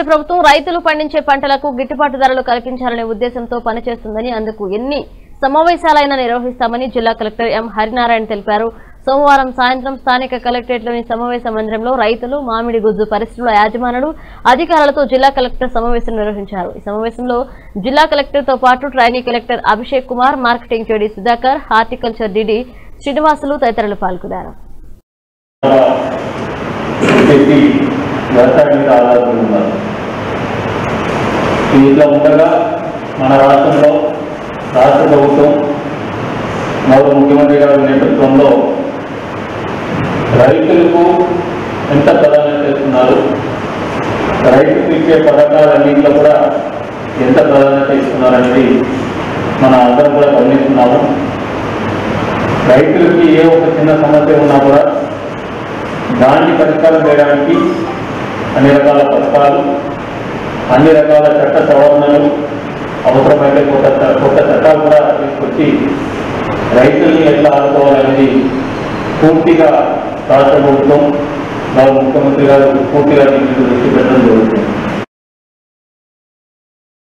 ప్రభుత్వం రైతులు పండించే పంటలకు గిట్టుబాటు ధరలు కల్పించాలనే ఉద్దేశంతో పనిచేస్తుందని అందుకు ఎన్ని సమావేశాలైనా నిర్వహిస్తామని జిల్లా కలెక్టర్ ఎం హరినారాయణ తెలిపారు సోమవారం సాయంత్రం స్థానిక కలెక్టరేట్లోని సమావేశ మందిరంలో రైతులు మామిడి గుజ్జు పరిశ్రమల యాజమానులు అధికారులతో జిల్లా కలెక్టర్ సమావేశం నిర్వహించారు ఈ సమావేశంలో జిల్లా కలెక్టర్ తో పాటు trainee collector Abhishek Kumar marketing JD Sudhakar horticulture DD Srinivasulu తదితరులు పాల్గొన్నారు చెప్పి వ్యవసాయం మీద ఆధారపడి ఉన్నారు దీంట్లో ఉండగా మన రాష్ట్రంలో రాష్ట్ర ప్రభుత్వం గౌరవ ముఖ్యమంత్రి గారి నేతృత్వంలో రైతులకు ఎంత ప్రాధాన్యత ఇస్తున్నారు రైతుకు ఇచ్చే పథకాలన్నింటిలో కూడా ఎంత ప్రాధాన్యత ఇస్తున్నారు అనేది మన అందరం కూడా గమనిస్తున్నాము రైతులకి ఏ ఒక చిన్న సమస్య ఉన్నా కూడా దాన్ని పరిష్కారం చేయడానికి అన్ని రకాల పథకాలు అన్ని రకాల చట్ట సవరణలు అవసరమైతే కొత్త చ- కొత్త చట్టాలు కూడా తీసుకొచ్చి రైతుల్ని ఎట్లా ఆదుకోవాలనేది పూర్తిగా రాష్ట్ర ప్రభుత్వం గౌరవ ముఖ్యమంత్రి గారు పూర్తిగా దీని మీద దృష్టి పెట్టడం జరుగుతుంది